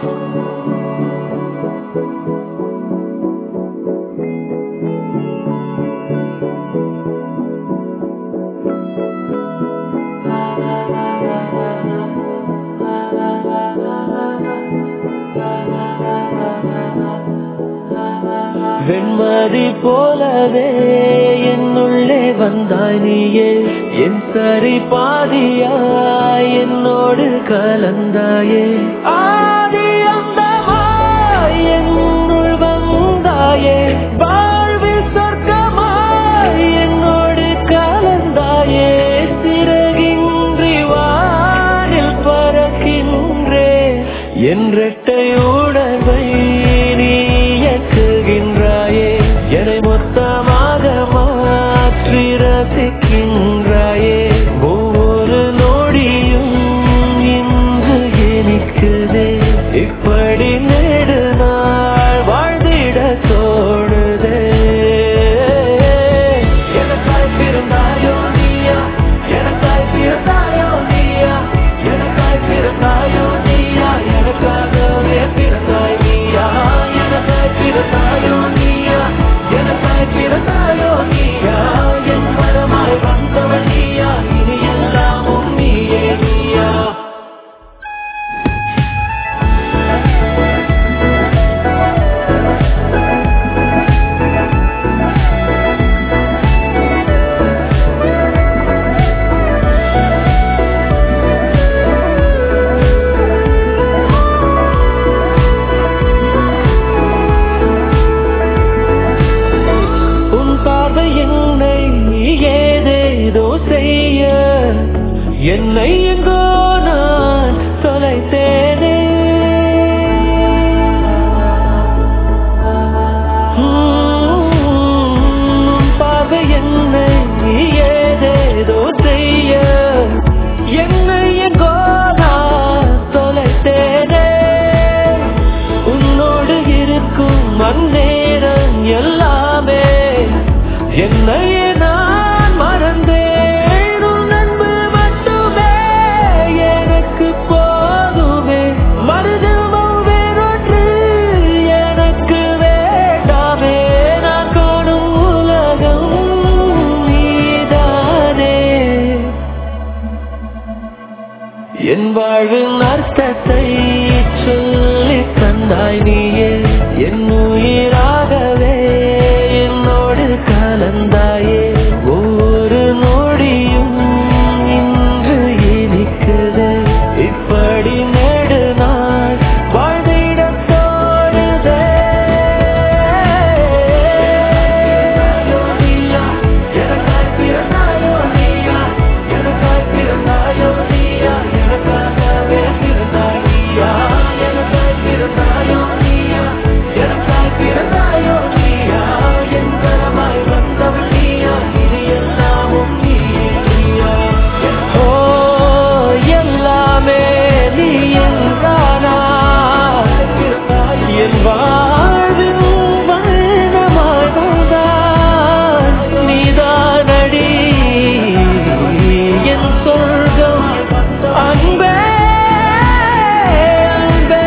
வெண்மதி போலவே என்னுள்ளே வந்தாய் நீயே என் சரி பாதியாய் என்னோடு கலந்தாயே ஆதி அந்தமாய் என்னுள் வந்தாயே வாழ்வில் சொர்க்கமாய் என்னோடு கலந்தாயே சிறகின்றி வானில் பறக்கின்றேன் என்றெட்டை உணர்வை நீ இயக்குகின்றாயே என்னை மொத்தமாக மாற்றி ரசிக்கின்றாயே ஒவ்வொரு நொடியும் இன்று இனிக்குதே இப்படி நெடு நாள் வாழ்ந்திட தோணுதே எனக்காய் பிறந்தாயோ நீயா எனக்காய் பிறந்தாயோ நீயா எனக்காய் பிறந்தாயோ நீயா எனக்காகவே பிறந்தாய் நீயா எனக்காய் பிறந்தாயோ நீயா எனக்காய் பிறந்தாயோ நீயா என் மரமாய் வந்தவள் நீயா இனி எல்லாமும் நீயே நீயா உன் பார்வை என்னை ஏதேதோ செய்ய என்னை எங்கோ நான் தொலைத்தேனே உன் பார்வை என்னை ஏதேதோ செய்ய என்னை எங்கோ நான் தொலைத்தேனே உன்னோடு இருக்கும் அந்நேரம் எல்லாமே என்னையே நான் மறந்தேன் உன் அன்பு மட்டுமே எனக்கு போதுமே மறுஜென்மம் வேறொன்று எனக்கு வேண்டாமே நான் காணும் உலகம் நீதானே என் வாழ்வின் அர்த்தத்தை சொல்லி தந்தாய் நீயே என் உயிராகவே என்னோடு கலந்தாயே ஒவ்வொரு நொடியும் இன்று இனிக்குது இப்படி நெடு நாள் வாழ்ந்திட தோணுதே எனக்காய் பிறந்தாயோ நீயா எனக்காய் பிறந்தாயோ நீயா எனக்காகவே பிறந்தாய் நீயா எனக்காய் பிறந்தாயோ நீயா எனக்காய் பிறந்தாயோ நீயா என் கரமாய் வந்தவள் நீயா இது எல்லாமும் நீயே நீயா ஓ எல்லாமே நீ என்றானா என் வாழ்வில் வண்ணமாய் வந்தாய் நீதானடி என் சொர்க்கம் அன்பே அன்பே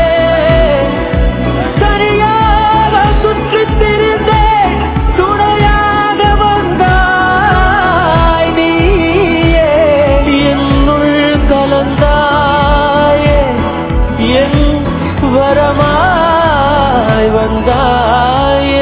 சரியாக சுற்றித் திரிந்தேன் துணையாக வந்தாய் நீயே என்னுள் கலந்தாயே என் வரமாய் வந்தாயே